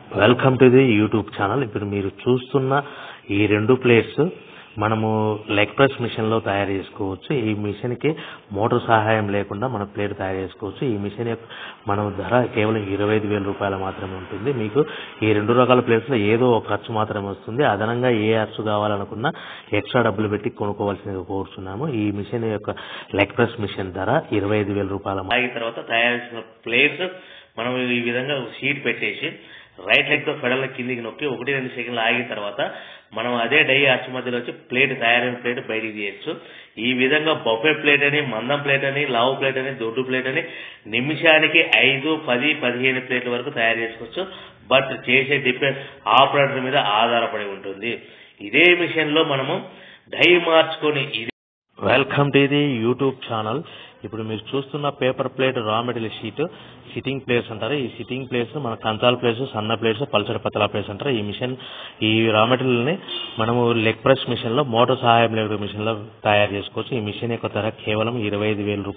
welcome to the YouTube channel ఇప్పుడు మీరు చూస్తున్న ఈ రెండు ప్లేట్స్ మనము లెగ్ ప్రెస్ మిషన్ లో తయారు చేసుకోవచ్చు ఈ మిషన్ కి మోటార్ సహాయం లేకుండా మనం ప్లేట్ తయారు చేసుకోవచ్చు ఈ మిషన్ యొక్క మనం ధర కేవలం ఇరవై ఐదు వేల రూపాయలు మాత్రమే ఉంటుంది మీకు ఈ రెండు రకాల ప్లేట్స్ లో ఏదో ఒక ఖర్చు మాత్రమే వస్తుంది అదనంగా ఏ ఖర్చు కావాలనుకున్నా ఎక్స్ట్రా డబ్బులు పెట్టి కొనుక్కోవాల్సిందిగా కోరుతున్నాము ఈ మిషన్ యొక్క లెగ్ ప్రెస్ మిషన్ ధర ఇరవై ఐదు వేల రూపాయల ఆగిన తర్వాత తయారు చేసిన ప్లేట్స్ మనం ఈ విధంగా షీట్ పెట్టేసి రైట్ లెగ్ తో ఫెడల్ కిందికి నొక్కి ఒకటి రెండు సెకండ్లు ఆగిన తర్వాత మనం అదే డై అచ్చు మధ్యలో వచ్చి ప్లేట్ తయారైన ప్లేట్ బయటికి తీయచ్చు ఈ విధంగా బొఫే ప్లేట్ అని మందం ప్లేట్ అని లావు ప్లేట్ అని దొడ్డు ప్లేట్ అని నిమిషానికి ఐదు పది పదిహేను ప్లేట్ల వరకు తయారు చేసుకోవచ్చు బట్ చేసే డిపెండ్ ఆపరేటర్ మీద ఆధారపడి ఉంటుంది ఇదే మిషన్ లో మనము డై మార్చుకొని ఇది welcome to the YouTube channel ఇప్పుడు మీరు చూస్తున్న paper plate raw material sheet sitting plates అంటారు ఈ సిట్టింగ్ ప్లేట్స్ మన కంచాల ప్లేట్స్ సన్న ప్లేట్స్ పల్చడి పతలా ప్లేట్స్ అంటారు ఈ మిషన్ ఈ రా మెటీరియల్ ని మనము లెగ్ ప్రెస్ మిషన్ లో మోటార్ సహాయం లేని మిషన్ లో తయారు చేసుకోవచ్చు ఈ మిషన్ యొక్క ధర కేవలం ఇరవై ఐదు వేల